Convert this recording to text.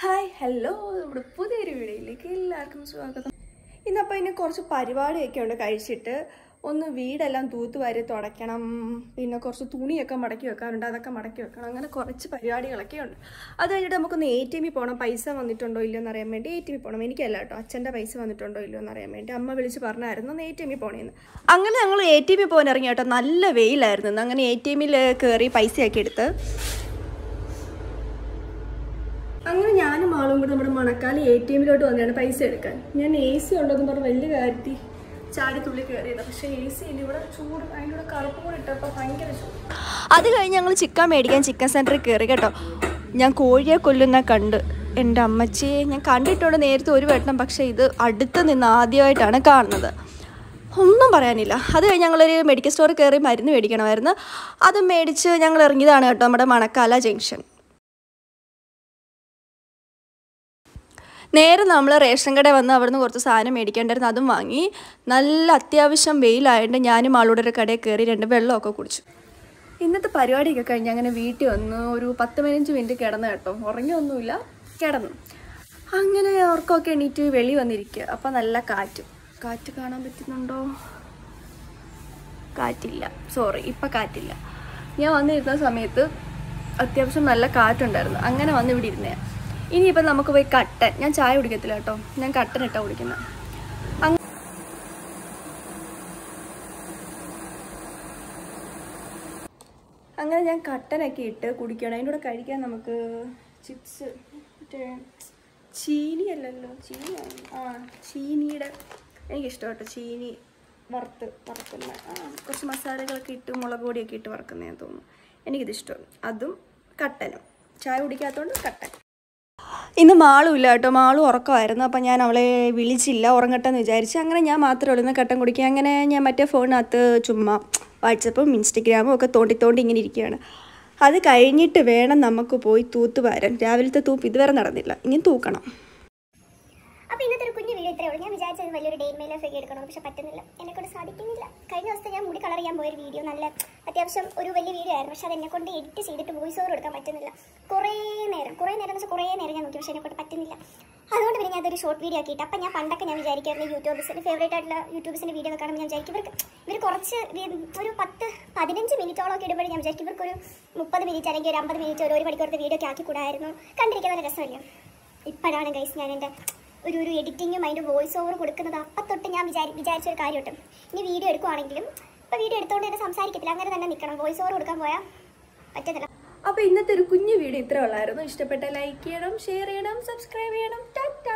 hi hello നമ്മുടെ പുതിയൊരു വീഡിയോയിലേക്ക് എല്ലാവർക്കും സ്വാഗതം ഇന്നപ്പോൾ ഇനി കുറച്ച് പരിപാടിയൊക്കെ ഉണ്ട് കഴിച്ചിട്ട് ഒന്ന് വീടെല്ലാം തൂത്തുവാരി തുടയ്ക്കണം പിന്നെ കുറച്ച് തുണിയൊക്കെ മടക്കി വെക്കാറുണ്ട് അതൊക്കെ മടക്കി വെക്കണം അങ്ങനെ കുറച്ച് പരിപാടികളൊക്കെ ഉണ്ട് അത് കഴിഞ്ഞിട്ട് നമുക്കൊന്ന് എ ടി എമ്മിൽ പോകണം പൈസ വന്നിട്ടുണ്ടോ ഇല്ലയോ എന്ന് അറിയാൻ വേണ്ടി എ ടി എമ്മിൽ പോകണം എനിക്കല്ല കേട്ടോ അച്ഛൻ്റെ പൈസ വന്നിട്ടുണ്ടോ ഇല്ലയോ എന്ന് അറിയാൻ വേണ്ടി അമ്മ വിളിച്ച് പറഞ്ഞായിരുന്നു ഒന്ന് എ ടി എമ്മിൽ പോകണേന്ന് അങ്ങനെ ഞങ്ങൾ എ ടി എമ്മിൽ പോകാൻ ഇറങ്ങി കേട്ടോ നല്ല വെയിലായിരുന്നു അങ്ങനെ എ ടി എമ്മിൽ കയറി പൈസയൊക്കെ എടുത്ത് അങ്ങനെ ഞാനും ആളും കൂടെ നമ്മുടെ മണക്കാലി എ ടി എമ്മിലോട്ട് വന്നതാണ് പൈസ എടുക്കാൻ ഞാൻ എ സി ഉണ്ടെന്ന് പറഞ്ഞ് വലിയ കാര്യത്തിൽ ചാടി തുള്ളി കയറിയത് പക്ഷേ എ സി ഇല്ല ഇവിടെ ചൂട് അതിൻ്റെ കൂടെ കറുപ്പ് കൂടെ ഇട്ടപ്പോൾ ഭയങ്കര ചൂട് അത് കഴിഞ്ഞ് ഞങ്ങൾ ചിക്കൻ മേടിക്കാൻ ചിക്കൻ സെൻറ്ററിൽ കയറി കേട്ടോ ഞാൻ കോഴിയെ കൊല്ലുന്ന കണ്ട് എൻ്റെ അമ്മച്ചിയെ ഞാൻ കണ്ടിട്ടുണ്ട് നേരത്തെ ഒരു വട്ടം പക്ഷേ ഇത് അടുത്ത് നിന്ന് ആദ്യമായിട്ടാണ് കാണുന്നത് ഒന്നും പറയാനില്ല അത് കഴിഞ്ഞ് ഞങ്ങളൊരു മെഡിക്കൽ സ്റ്റോറിൽ കയറി മരുന്ന് മേടിക്കണമായിരുന്നു അത് മേടിച്ച് ഞങ്ങൾ ഇറങ്ങിയതാണ് കേട്ടോ നമ്മുടെ മണക്കാല ജംഗ്ഷൻ നേരെ നമ്മൾ റേഷൻ കടയിൽ വന്ന് അവിടുന്ന് കുറച്ച് സാധനം മേടിക്കേണ്ടായിരുന്നു അതും വാങ്ങി നല്ല അത്യാവശ്യം വെയിലായതുകൊണ്ട് ഞാനും ആളോടെ ഒരു കടയിൽ കയറി രണ്ട് വെള്ളമൊക്കെ കുടിച്ചു ഇന്നത്തെ പരിപാടിയൊക്കെ കഴിഞ്ഞ് അങ്ങനെ വീട്ടിൽ വന്ന് ഒരു പത്ത് പതിനഞ്ച് മിനിറ്റ് കിടന്നു കേട്ടോ ഉറങ്ങിയൊന്നുമില്ല കിടന്നു അങ്ങനെ ഉറക്കമൊക്കെ എണീറ്റ് വെളി വന്നിരിക്കുക അപ്പം നല്ല കാറ്റ് കാറ്റ് കാണാൻ പറ്റുന്നുണ്ടോ കാറ്റില്ല സോറി ഇപ്പം കാറ്റില്ല ഞാൻ വന്നിരുന്ന സമയത്ത് അത്യാവശ്യം നല്ല കാറ്റുണ്ടായിരുന്നു അങ്ങനെ വന്ന് ഇവിടെ ഇരുന്നേ ഇനിയിപ്പം നമുക്ക് പോയി കട്ടൻ ഞാൻ ചായ കുടിക്കത്തില്ല കേട്ടോ ഞാൻ കട്ടൻ ഇട്ടാ കുടിക്കുന്നത് അങ്ങനെ ഞാൻ കട്ടനൊക്കെ ഇട്ട് കുടിക്കണം അതിൻ്റെ കൂടെ കഴിക്കാൻ നമുക്ക് ചിപ്സ് മറ്റേ ചീനി അല്ലല്ലോ ചീനി ആ ചീനിയുടെ എനിക്കിഷ്ടം കേട്ടോ ചീനി വറുത്ത് വറുക്കുന്ന ആ കുറച്ച് മസാലകളൊക്കെ ഇട്ട് മുളക് പൊടിയൊക്കെ ഇട്ട് വറുക്കുന്നതെന്ന് തോന്നുന്നു എനിക്കിത് ഇഷ്ടമാണ് അതും കട്ടനും ചായ കുടിക്കാത്തതുകൊണ്ട് കട്ടൻ ഇന്ന് മാളും ഇല്ല കേട്ടോ മാളും ഉറക്കമായിരുന്നു അപ്പം ഞാൻ അവളെ വിളിച്ചില്ല ഉറങ്ങട്ടെന്ന് വിചാരിച്ച് അങ്ങനെ ഞാൻ മാത്രമേ ഉള്ളൂ ഇന്ന് കട്ടൻ കുടിക്കുക അങ്ങനെ ഞാൻ മറ്റേ ഫോണിനകത്ത് ചുമ്മാ വാട്സപ്പും ഇൻസ്റ്റഗ്രാമും ഒക്കെ തോണ്ടി തോണ്ടി ഇങ്ങനെ ഇരിക്കുകയാണ് അത് കഴിഞ്ഞിട്ട് വേണം നമുക്ക് പോയി തൂത്തുവാരാൻ രാവിലത്തെ തൂപ്പ് ഇതുവരെ നടന്നില്ല ഇനി തൂക്കണം അപ്പോൾ ഇന്നത്തെ ഒരു കുഞ്ഞു വീഡിയോ ഇത്രയേ ഉള്ളൂ ഞാൻ വിചാരിച്ചത് വലിയൊരു ഡേ മെയിൽ ഒക്കെ എടുക്കണം പക്ഷെ പറ്റുന്നില്ല എന്നെ കൊണ്ട് സാധിക്കുന്നില്ല കഴിഞ്ഞ ദിവസത്തെ ഞാൻ മുടി കളർ ചെയ്യാൻ പോയൊരു വീഡിയോ നല്ല അത്യാവശ്യം ഒരു വലിയ വീഡിയോ ആയിരുന്നു പക്ഷെ അത് എന്നെ കൊണ്ട് എഡിറ്റ് ചെയ്തിട്ട് വോയിസ് ഓവർ കൊടുക്കാൻ പറ്റുന്നില്ല കുറേ നേരം കുറേ നേരം എന്ന് വെച്ചാൽ കുറേ നേരം ഞാൻ നോക്കി പക്ഷെ എന്നെ കൊണ്ട് പറ്റുന്നില്ല അതുകൊണ്ട് പിന്നെ ഞാൻ അതൊരു ഷോർട്ട് വീഡിയോ ആക്കിയിട്ട് അപ്പം ഞാൻ പണ്ടൊക്കെ ഞാൻ വിചാരിക്കായിരുന്നു യൂട്യൂബേഴ്സിൻ്റെ ഫേവറേറ്റ് ആയിട്ടുള്ള യൂട്യൂബേഴ്സിൻ്റെ വീഡിയോ ഒക്കെ കാണുമ്പോൾ ഞാൻ വിചാരിക്കും ഇവർക്ക് ഇവർ കുറച്ച് വി- ഒരു പത്ത് പതിനഞ്ച് മിനിറ്റോളം ഒക്കെ ഇടുമ്പോഴേ ഞാൻ വിചാരിക്കും ഇവർക്കൊരു മുപ്പത് മിനിറ്റ് അല്ലെങ്കിൽ ഒരു അമ്പത് മിനിറ്റ് ഒരു ഒരു മണിക്കൂറത്തെ വീഡിയോ ഒക്കെ ആക്കി കൂടായിരുന്നു കണ്ടിരിക്കാൻ നല്ല രസമല്ലേ ഇപ്പോഴാണ് ഗൈസ് ഞാൻ എൻ്റെ ഒരു ഒരു എഡിറ്റിങ്ങും അതിൻ്റെ വോയിസ് ഓവർ കൊടുക്കുന്നത് അപ്പം തൊട്ട് ഞാൻ വിചാരി വിചാരിച്ച ഒരു കാര്യമുണ്ട് ഇനി വീഡിയോ എടുക്കുവാണെങ്കിലും ഇപ്പോൾ വീഡിയോ എടുത്തുകൊണ്ട് തന്നെ സംസാരിക്കത്തില്ല അങ്ങനെ തന്നെ നിൽക്കണം വോയിസ് ഓവർ കൊടുക്കാൻ പോയാൽ പറ്റത്തില്ല അപ്പോൾ ഇന്നത്തെ ഒരു കുഞ്ഞു വീഡിയോ ഇത്ര ഉള്ളായിരുന്നു ഇഷ്ടപ്പെട്ട ലൈക്ക് ചെയ്യണം ഷെയർ ചെയ്യണം സബ്സ്ക്രൈബ് ചെയ്യണം ടാറ്റ